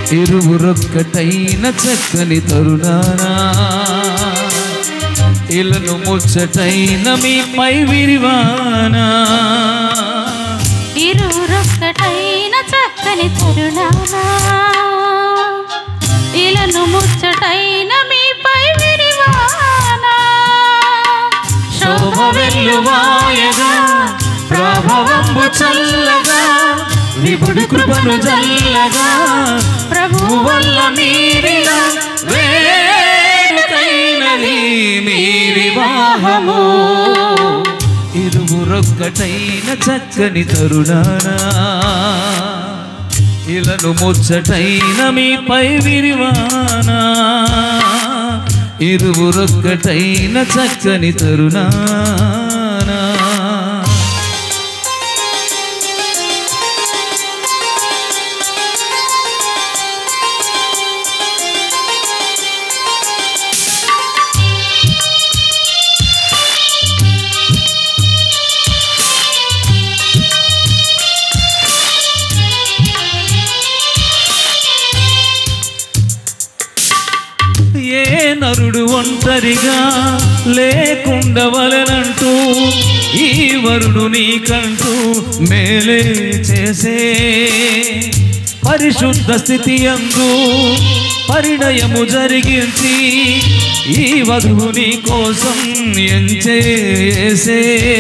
ఇరువురొక్కటైన చక్కని తరుణానా ఇలను ముచ్చటైన మీపై విరివానా ఇరువురొక్కటైన చక్కని తరుణానా ఇలను ముచ్చటైన మీపై విరివానా శోభ వెల్లువాయగా ప్రభావంబు చల్లగా విపుడు కృపను జల్లగా ప్రభు వల్ల మీరిలా వేడుకైనది మీ వివాహము ఇరువురొక్కటైన చక్కని తరుణానా ఇలను ముచ్చటైన మీపై విరివానా ఇరువురొక్కటైన చక్కని తరుణానా ఏ నరుడు ఒంటరిగా లేకుండవలనంటూ ఈ వరుడు నీకంటూ మేలే చేసే పరిశుద్ధ స్థితి అందు పరిణయము జరిగించి ఈ వధువు నీ కోసం ఎంచేసే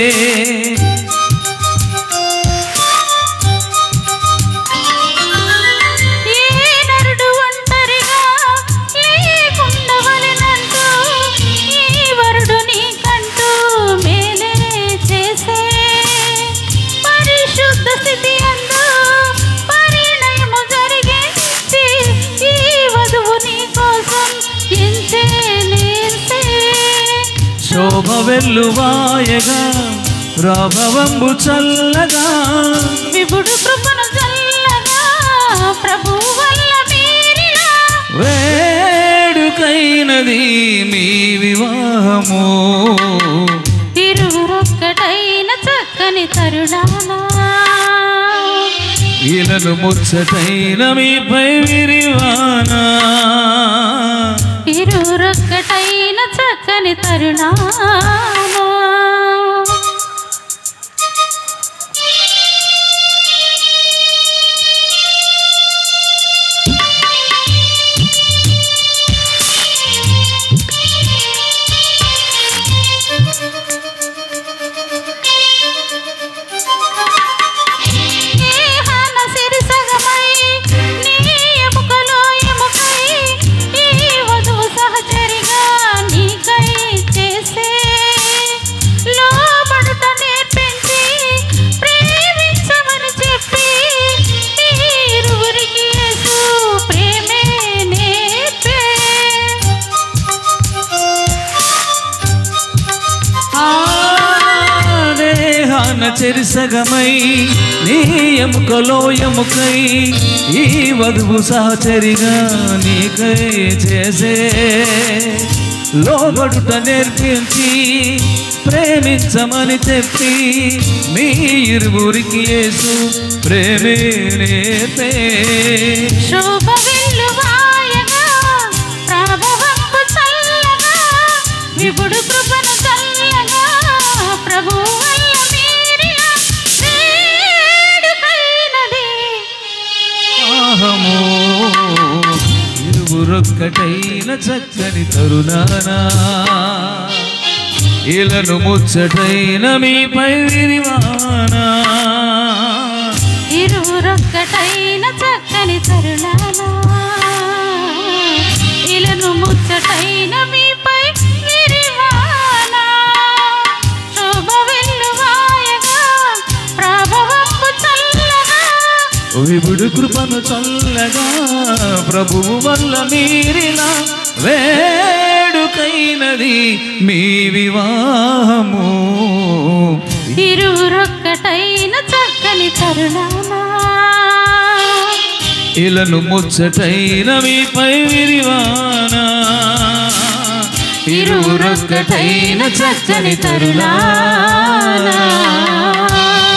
ఏ నరుడు ఒంటరిగా లేకుండవలెనంటూ ఈ వరుడు నీకంటూ మేలే చేసే పరిశుద్ధ స్థితి అందు పరిణయము జరిగించి ఈ వధువు నీ కోసం ఎంచే నేసే శోభ వెల్లువాయగా ప్రభవంబు చల్లగా విపుడు కృపను చల్లగా ప్రభు వల్ల మీరిలా వేడుకైనది మీ వివాహము ఇరువురొక్కటైన చక్కని తరుణానా ఇలను ముచ్చటైన మీపై విరివానా ఇరువురొక్కటైన చక్కని తరుణానా ఏహాన సిరిసగమై, నీ ఎముకలో ఎముకై, ఈ వధువు సహచరిగా నీకై చేసే. లోబడుట నేర్పించి, ప్రేమించమని చెప్పి, మీ ఇరువురికి యేసు ప్రేమే నేర్పే. దేహాన చెరిసగమై నీ ఎముకలో ఎముకై ఈ వధువు సహచరిగా నీకై చేసే లోబడుట నేర్పించి ప్రేమించమని చెప్పి మీ ఇరువురికి యేసు ప్రేమే నేర్పే శోభ వెల్లువాయగా, ప్రభవంబు చల్లగా, విపుడు కృపను చల్లగా, ప్రభువు వల్ల మీరిలా వేడుకైనది. ఆహము ఇరువురొక్కటైన చక్కని తరుణానా ఇలను ముచ్చటైన మీపై విరివానా ఇరువురొక్కటైన చక్కని తరుణానా ఇలను ముచ్చటైన మీపై విరివానా శోభ వెల్లువాయగా, ప్రభవంబు చల్లగా, విభుడు కృపను చల్లగా ప్రభువు వల్ల మీరిలా వేడుకైనది మీ వివాహము ఇరువురొక్కటైన చక్కని తరుణానా ఇలను ముచ్చటైన మీపై విరివానా ఇరువురొక్కటైన చక్కని తరుణానా